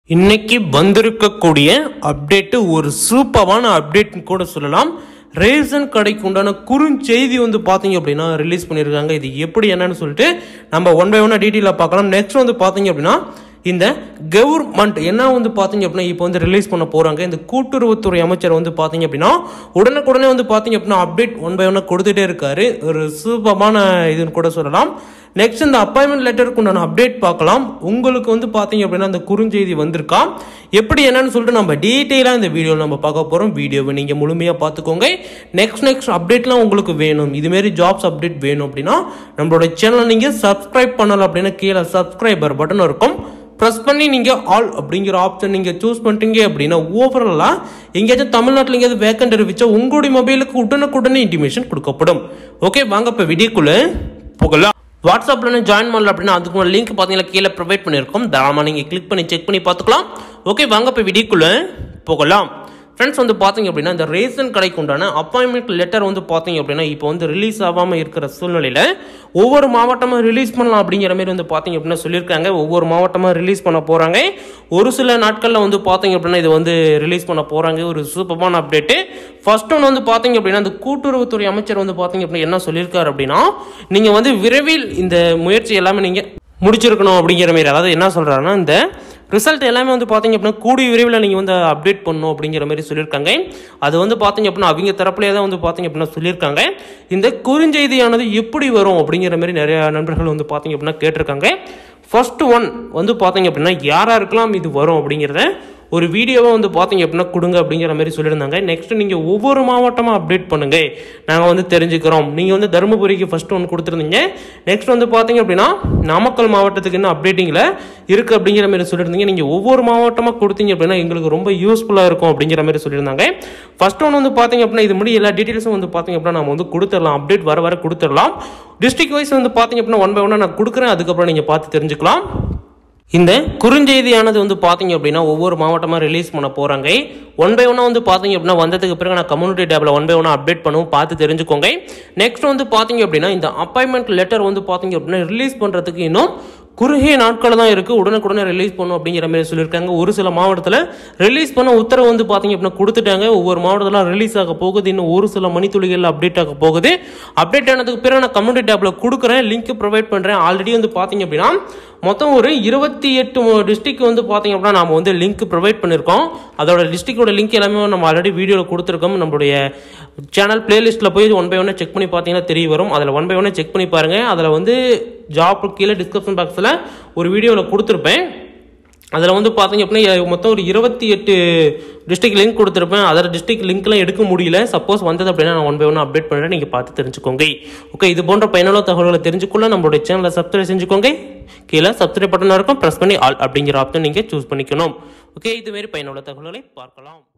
இன்னைக்கு வந்திருக்கக்கூடிய அப்டேட்டு ஒரு சூப்பரான அப்டேட்னு கூட சொல்லலாம் ரேசன் கடைக்கு உண்டான குறுஞ்செய்தி வந்து பார்த்தீங்க அப்படின்னா ரிலீஸ் பண்ணியிருக்காங்க இது எப்படி என்னன்னு சொல்லிட்டு நம்ம ஒன் பை ஒன்னாக டீட்டெயிலாக பார்க்கலாம் நெக்ஸ்ட் வந்து பார்த்தீங்க அப்படின்னா இந்த கவர்மெண்ட் என்ன வந்து பார்த்தீங்க அப்படின்னா இப்போ வந்து ரிலீஸ் பண்ண போகிறாங்க இந்த கூட்டுறவுத்துறை அமைச்சர் வந்து பார்த்தீங்க அப்படின்னா உடனுக்குடனே வந்து பார்த்தீங்க அப்படின்னா அப்டேட் ஒன் பை ஒன்னாக கொடுத்துட்டே இருக்காரு ஒரு சூப்பரான இதுன்னு கூட சொல்லலாம் நெக்ஸ்ட் இந்த அப்பாயின்மெண்ட் லெட்டருக்கு உண்டான அப்டேட் பார்க்கலாம் உங்களுக்கு வந்து பார்த்தீங்க அப்படின்னா அந்த குறுஞ்செய்தி வந்திருக்கா எப்படி என்னன்னு சொல்லிட்டு நம்ம டீட்டெயிலாக இந்த வீடியோவில் நம்ம பார்க்க போகிறோம் வீடியோவை நீங்கள் முழுமையாக பார்த்துக்கோங்க நெக்ஸ்ட் நெக்ஸ்ட் அப்டேட்லாம் உங்களுக்கு வேணும் இதுமாரி ஜாப்ஸ் அப்டேட் வேணும் அப்படின்னா நம்மளோட சேனலை நீங்கள் சப்ஸ்கிரைப் பண்ணல அப்படின்னா கீழே சப்ஸ்கிரைபர் பட்டன் இருக்கும் ப்ரெஸ் பண்ணி நீங்கள் ஆல் அப்படிங்கிற ஆப்ஷன் நீங்கள் சூஸ் பண்ணிட்டீங்க அப்படின்னா ஓவராலாக எங்கேயாச்சும் தமிழ்நாட்டில் எங்கேயாவது வேக்கண்ட் அறிவிச்சா உங்களுடைய மொபைலுக்கு உடனுக்குடனே இன்டிமேஷன் கொடுக்கப்படும் ஓகே வாங்க இப்போ வீடியோக்குள்ளே போகலாம் வாட்ஸ்அப்பில் ஜாயின் பண்ணல அப்படின்னா அதுக்கு லிங்க் பார்த்தீங்கன்னா கீழே ப்ரொவைட் பண்ணியிருக்கோம் தாராளமாக நீங்கள் கிளிக் பண்ணி செக் பண்ணி பார்த்துக்கலாம் ஓகே வாங்க இப்போ வீடியோக்குள்ளே போகலாம் ஃப்ரெண்ட்ஸ் வந்து பார்த்தீங்க அப்படின்னா இந்த ரேஷன் கடைக்கு உண்டான அப்பாயின்மெண்ட் லெட்டர் வந்து பார்த்தீங்க அப்படின்னா இப்போ வந்து ரிலீஸ் ஆகாமல் இருக்கிற சூழ்நிலையில் ஒவ்வொரு மாவட்டமாக ரிலீஸ் பண்ணலாம் அப்படிங்கிற மாதிரி வந்து பார்த்தீங்க அப்படின்னா சொல்லியிருக்காங்க ஒவ்வொரு மாவட்டமாக ரிலீஸ் பண்ண போகிறாங்க ஒரு சில நாட்களில் வந்து பார்த்தீங்க அப்படின்னா இது வந்து ரிலீஸ் பண்ண போகிறாங்க ஒரு சூப்பரான அப்டேட்டு ஃபர்ஸ்ட் ஒன்று வந்து பார்த்தீங்க அப்படின்னா இந்த கூட்டுறவுத்துறை அமைச்சர் வந்து பார்த்தீங்க அப்படின்னா என்ன சொல்லியிருக்காரு அப்படின்னா நீங்கள் வந்து விரைவில் இந்த முயற்சி எல்லாமே நீங்கள் முடிச்சிருக்கணும் அப்படிங்கிற மாதிரி அதாவது என்ன சொல்கிறாருன்னா இந்த ரிசல்ட் எல்லாமே வந்து பார்த்தீங்க அப்படின்னா கூடிய விரைவில் நீங்கள் வந்து அப்டேட் பண்ணணும் அப்படிங்கிற மாதிரி சொல்லியிருக்காங்க அது வந்து பார்த்தீங்க அப்படின்னா அவங்க தரப்புலேயே தான் வந்து பார்த்தீங்க அப்படின்னா சொல்லியிருக்காங்க இந்த குறுஞ்செய்தியானது எப்படி வரும் அப்படிங்கிற மாதிரி நிறைய நண்பர்கள் வந்து பார்த்தீங்க அப்படின்னா கேட்டிருக்காங்க ஃபர்ஸ்ட் ஒன் வந்து பார்த்தீங்க அப்படின்னா யாராருக்கெல்லாம் இது வரும் அப்படிங்கிறத ஒரு வீடியோவை வந்து பார்த்தீங்க அப்படின்னா கொடுங்க அப்படிங்கிற மாதிரி சொல்லியிருந்தாங்க நெக்ஸ்ட் நீங்கள் ஒவ்வொரு மாவட்டமாக அப்டேட் பண்ணுங்க நாங்கள் வந்து தெரிஞ்சுக்கிறோம் நீங்கள் வந்து தருமபுரிக்கு ஃபர்ஸ்ட் ஒன்று கொடுத்துருந்தீங்க நெக்ஸ்ட் வந்து பார்த்தீங்க அப்படின்னா நாமக்கல் மாவட்டத்துக்கு இன்னும் அப்டேட்டிங்கில் இருக்குது அப்படிங்கிற மாதிரி சொல்லியிருந்தீங்க நீங்கள் ஒவ்வொரு மாவட்டமாக கொடுத்தீங்க அப்படின்னா எங்களுக்கு ரொம்ப யூஸ்ஃபுல்லாக இருக்கும் அப்படிங்கிற மாதிரி சொல்லியிருந்தாங்க ஃபர்ஸ்ட் ஒன்று வந்து பார்த்தீங்க அப்படின்னா இது முடி எல்லா டீட்டெயில்ஸும் வந்து பார்த்தீங்க அப்படின்னா நம்ம வந்து கொடுத்துடலாம் அப்டேட் வர வர கொடுத்துடலாம் டிஸ்ட்ரிக்ட் வைஸ் வந்து பார்த்தீங்க அப்படின்னா ஒன் பை ஒன்னாக நான் கொடுக்குறேன் அதுக்கப்புறம் நீங்கள் பார்த்து தெரிஞ்சுக்கலாம் இந்த குறுஞ்செய்தியானது வந்து பார்த்தீங்க அப்படின்னா ஒவ்வொரு மாவட்டமாக ரிலீஸ் பண்ண போகிறாங்க ஒன் பை ஒன்னாக வந்து பார்த்தீங்க அப்படின்னா வந்ததுக்கு பிறகு நான் கம்யூனிட்டி டேபில் ஒன் பை ஒன்னாக அப்டேட் பண்ணுவோம் பார்த்து தெரிஞ்சுக்கோங்க நெக்ஸ்ட் வந்து பார்த்தீங்க அப்படின்னா இந்த அப்பாயின்மெண்ட் லெட்டர் வந்து பார்த்தீங்க அப்படின்னா ரிலீஸ் பண்ணுறதுக்கு இன்னும் குறுகிய நாட்கள் தான் இருக்குது உடனுக்குடனே ரிலீஸ் பண்ணும் அப்படிங்கிற மாதிரி சொல்லியிருக்காங்க ஒரு சில மாவட்டத்தில் ரிலீஸ் பண்ண உத்தரவு வந்து பார்த்தீங்க அப்படின்னா கொடுத்துட்டாங்க ஒவ்வொரு மாவட்டத்தில் ரிலீஸ் ஆக போகுது இன்னும் ஒரு சில மணித்துளிகளில் அப்டேட் ஆக போகுது அப்டேட் ஆனதுக்கு பிறகு நான் கம்யூனிட்டி டேப்பில் கொடுக்குறேன் லிங்க் ப்ரொவைட் பண்ணுறேன் ஆல்ரெடி வந்து பார்த்தீங்க அப்படின்னா மொத்தம் ஒரு இருபத்தி எட்டு டிஸ்ட்ரிக் வந்து பார்த்தீங்க அப்படின்னா நம்ம வந்து லிங்க் ப்ரொவைட் பண்ணியிருக்கோம் அதோட டிஸ்ட்ரிக்டோட லிங்க் எல்லாமே நம்ம ஆல்ரெடி வீடியோவில் கொடுத்துருக்கோம் நம்மளுடைய சேனல் பிளேலிஸ்ட்டில் போய் ஒன் பை ஒன்னாக செக் பண்ணி பார்த்தீங்கன்னா தெரிய வரும் அதில் ஒன் பை ஒன்னாக செக் பண்ணி பாருங்கள் அதில் வந்து ஜாப் கீழே டிஸ்கிரிப்ஷன் பாக்ஸில் ஒரு வீடியோவில் கொடுத்துருப்பேன் அதில் வந்து பார்த்தீங்க அப்படின்னா மொத்தம் ஒரு இருபத்தி எட்டு டிஸ்ட்ரிக்ட் லிங்க் கொடுத்துருப்பேன் அதில் டிஸ்ட்ரிக்ட் லிங்க்லாம் எடுக்க முடியல சப்போஸ் வந்தது அப்படின்னா நான் ஒன் பை ஒன் அப்டேட் பண்ணுறேன் நீங்கள் பார்த்து தெரிஞ்சுக்கோங்க ஓகே இது போன்ற பயனுள்ள தகவல்களை தெரிஞ்சுக்கொள்ள நம்மளுடைய சேனலை சப்ஸ்கிரைப் செஞ்சுக்கோங்க கீழே சப்ஸ்கிரைப் பட்டன் இருக்கும் ப்ரெஸ் பண்ணி ஆல் அப்படிங்கிற ஆப்ஷன் நீங்கள் சூஸ் பண்ணிக்கணும் ஓகே இதுமாரி பயனுள்ள தகவல்களை பார்க்கலாம்